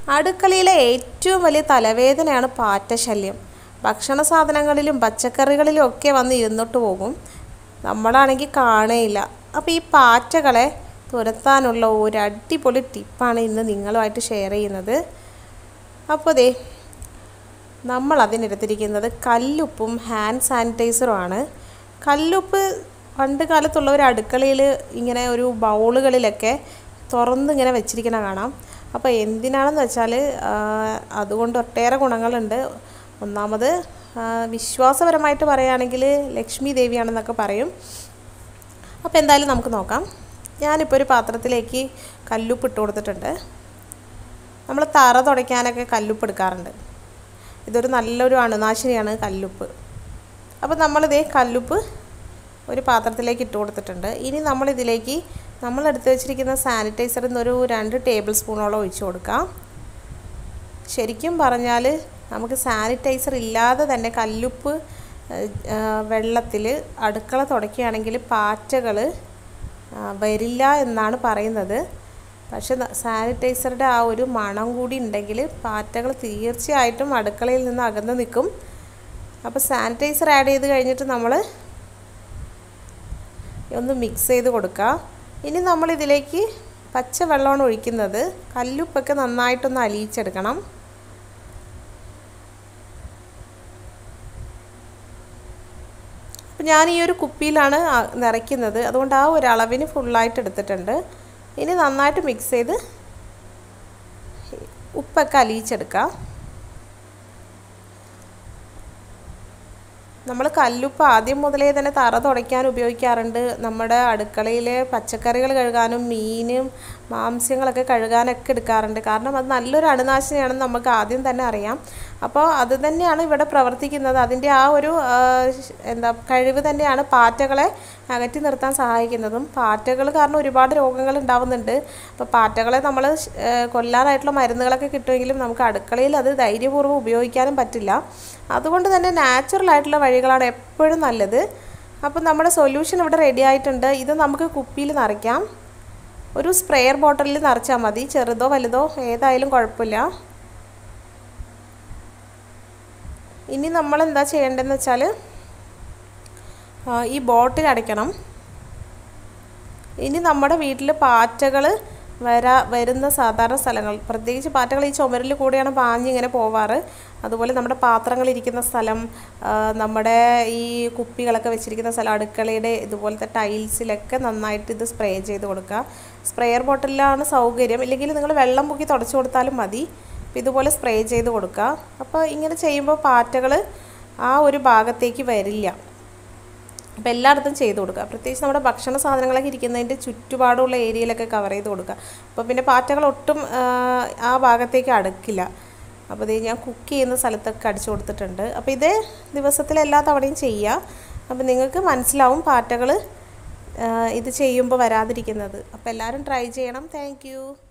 അടുക്കളയിലെ ഏറ്റവും വലിയ തലവേദനയാണ് പാറ്റ ശല്യം ഭക്ഷണ സാധനങ്ങളിലും പച്ചക്കറികളിലും ഒക്കെ വന്ന് ഇരുന്നിട്ട് പോകും നമ്മളാണെങ്കിൽ കാണേയില്ല അപ്പോൾ ഈ പാറ്റകളെ തുരത്താനുള്ള ഒരു അടിപൊളി ടിപ്പാണ് ഇന്ന് നിങ്ങളുമായിട്ട് ഷെയർ ചെയ്യുന്നത് അപ്പോൾ ദേ നമ്മൾ അതിനെടുത്തിരിക്കുന്നത് കല്ലുപ്പും ഹാൻഡ് സാനിറ്റൈസറുമാണ് കല്ലുപ്പ് പണ്ട് കാലത്തുള്ള ഒരു അടുക്കളയിൽ ഇങ്ങനെ ഒരു ബൗളുകളിലൊക്കെ തുറന്നിങ്ങനെ വെച്ചിരിക്കണ കാണാം അപ്പോൾ എന്തിനാണെന്ന് വെച്ചാൽ അതുകൊണ്ട് ഒട്ടേറെ ഗുണങ്ങളുണ്ട് ഒന്നാമത് ആ, വിശ്വാസപരമായിട്ട് പറയുകയാണെങ്കിൽ ലക്ഷ്മി ദേവിയാണെന്നൊക്കെ പറയും അപ്പോൾ എന്തായാലും നമുക്ക് നോക്കാം ഞാനിപ്പോൾ ഒരു പാത്രത്തിലേക്ക് കല്ലുപ്പ് ഇട്ട് കൊടുത്തിട്ടുണ്ട് നമ്മൾ തറ തുടയ്ക്കാനൊക്കെ കല്ലുപ്പ് എടുക്കാറുണ്ട് ഇതൊരു നല്ലൊരു അണുനാശിനിയാണ് കല്ലുപ്പ് അപ്പോൾ നമ്മളിതേ കല്ലുപ്പ് ഒരു പാത്രത്തിലേക്ക് ഇട്ട് കൊടുത്തിട്ടുണ്ട് ഇനി നമ്മളിതിലേക്ക് നമ്മൾ എടുത്ത് വെച്ചിരിക്കുന്ന സാനിറ്റൈസറിൽ നിന്നൊരു രണ്ട് ടേബിൾ സ്പൂണോളം ഒഴിച്ച് കൊടുക്കാം ശരിക്കും പറഞ്ഞാൽ നമുക്ക് സാനിറ്റൈസർ ഇല്ലാതെ തന്നെ കല്ലുപ്പ് വെള്ളത്തിൽ അടുക്കള തുടയ്ക്കുകയാണെങ്കിൽ പാറ്റകൾ വരില്ല എന്നാണ് പറയുന്നത് പക്ഷെ ന- സാനിറ്റൈസറുടെ ആ ഒരു മണം കൂടി ഉണ്ടെങ്കിൽ പാറ്റകൾ തീർച്ചയായിട്ടും അടുക്കളയിൽ നിന്ന് അകന്ന് നിൽക്കും അപ്പോൾ സാനിറ്റൈസർ ആഡ് ചെയ്ത് കഴിഞ്ഞിട്ട് നമ്മൾ ഒന്ന് മിക്സ് ചെയ്ത് കൊടുക്കുക ഇനി നമ്മൾ ഇതിലേക്ക് പച്ച വെള്ളമാണ് ഒഴിക്കുന്നത് കല്ലുപ്പൊക്കെ നന്നായിട്ടൊന്ന് അലിയിച്ചെടുക്കണം അപ്പം ഞാൻ ഈ ഒരു കുപ്പിയിലാണ് ആ- നിറയ്ക്കുന്നത് അതുകൊണ്ട് ആ ഒരു അളവിന് ഫുള്ളായിട്ട് എടുത്തിട്ടുണ്ട് ഇനി നന്നായിട്ട് മിക്സ് ചെയ്ത് ഉപ്പൊക്കെ അലിയിച്ചെടുക്കാം നമ്മൾ കല്ലുപ്പ് ആദ്യം മുതലേ തന്നെ തറ തുടയ്ക്കാൻ ഉപയോഗിക്കാറുണ്ട് നമ്മുടെ അടുക്കളയിലെ പച്ചക്കറികൾ കഴുകാനും മീനും മാംസ്യങ്ങളൊക്കെ കഴുകാനൊക്കെ എടുക്കാറുണ്ട് കാരണം അത് നല്ലൊരു അണുനാശിനിയാണെന്ന് നമുക്ക് ആദ്യം തന്നെ അറിയാം അപ്പോൾ അത് തന്നെയാണ് ഇവിടെ പ്രവർത്തിക്കുന്നത് അതിൻ്റെ ആ ഒരു ആ, ശ്- എന്താ കഴിവ് തന്നെയാണ് പാറ്റകളെ അകറ്റി നിർത്താൻ സഹായിക്കുന്നതും പാറ്റകൾ കാരണം ഒരുപാട് രോഗങ്ങൾ ഉണ്ടാവുന്നുണ്ട് അപ്പോൾ പാറ്റകളെ നമ്മൾ കൊല്ലാനായിട്ടുള്ള മരുന്നുകളൊക്കെ കിട്ടുമെങ്കിലും നമുക്ക് അടുക്കളയിൽ അത് ധൈര്യപൂർവ്വം ഉപയോഗിക്കാനും പറ്റില്ല അതുകൊണ്ട് തന്നെ നാച്ചുറൽ ആയിട്ടുള്ള വഴികളാണ് എപ്പോഴും നല്ലത് അപ്പം നമ്മുടെ സൊല്യൂഷൻ ഇവിടെ റെഡി ആയിട്ടുണ്ട് ഇത് നമുക്ക് കുപ്പിയിൽ നിറയ്ക്കാം ഒരു സ്പ്രെയർ ബോട്ടിലിൽ നിറച്ചാൽ മതി ചെറുതോ വലുതോ ഏതായാലും കുഴപ്പമില്ല ഇനി നമ്മൾ എന്താ ചെയ്യേണ്ടതെന്ന് വെച്ചാൽ ഈ ബോട്ടിൽ അടയ്ക്കണം ഇനി നമ്മുടെ വീട്ടിൽ പാറ്റകൾ വരാ വരുന്ന സാധാരണ സ്ഥലങ്ങൾ പ്രത്യേകിച്ച് പാറ്റകൾ ഈ ചുമരിൽ കൂടെയാണ് പാഞ്ഞിങ്ങനെ പോവാറ് അതുപോലെ നമ്മുടെ പാത്രങ്ങൾ ഇരിക്കുന്ന സ്ഥലം ആ, നമ്മുടെ ഈ കുപ്പികളൊക്കെ വെച്ചിരിക്കുന്ന സ്ഥലം അടുക്കളയുടെ ഇതുപോലത്തെ ടൈൽസിലൊക്കെ നന്നായിട്ട് ഇത് സ്പ്രേ ചെയ്ത് കൊടുക്കുക സ്പ്രെയർ ബോട്ടിലാണ് സൗകര്യം ഇല്ലെങ്കിൽ നിങ്ങൾ വെള്ളം പൊക്കി തുടച്ചു കൊടുത്താലും മതി അപ്പോൾ ഇതുപോലെ സ്പ്രേ ചെയ്ത് കൊടുക്കുക അപ്പോൾ ഇങ്ങനെ ചെയ്യുമ്പോൾ പാറ്റകൾ ആ ഒരു ഭാഗത്തേക്ക് വരില്ല അപ്പോൾ എല്ലായിടത്തും ചെയ്ത് കൊടുക്കുക പ്രത്യേകിച്ച് നമ്മുടെ ഭക്ഷണ സാധനങ്ങളൊക്കെ ഇരിക്കുന്നതിൻ്റെ ചുറ്റുപാടുള്ള ഏരിയയിലൊക്കെ കവർ ചെയ്ത് കൊടുക്കുക അപ്പോൾ പിന്നെ പാറ്റകൾ ഒട്ടും ആ, ആ ഭാഗത്തേക്ക് അടുക്കില്ല അപ്പോൾ ഇത് ഞാൻ കുക്ക് ചെയ്യുന്ന സ്ഥലത്തൊക്കെ അടിച്ചു കൊടുത്തിട്ടുണ്ട് അപ്പോൾ ഇതേ ദിവസത്തിൽ എല്ലാ തവണയും ചെയ്യുക അപ്പോൾ നിങ്ങൾക്ക് മനസ്സിലാവും പാറ്റകൾ ഇത് ചെയ്യുമ്പോൾ വരാതിരിക്കുന്നത് അപ്പോൾ എല്ലാവരും ട്രൈ ചെയ്യണം താങ്ക്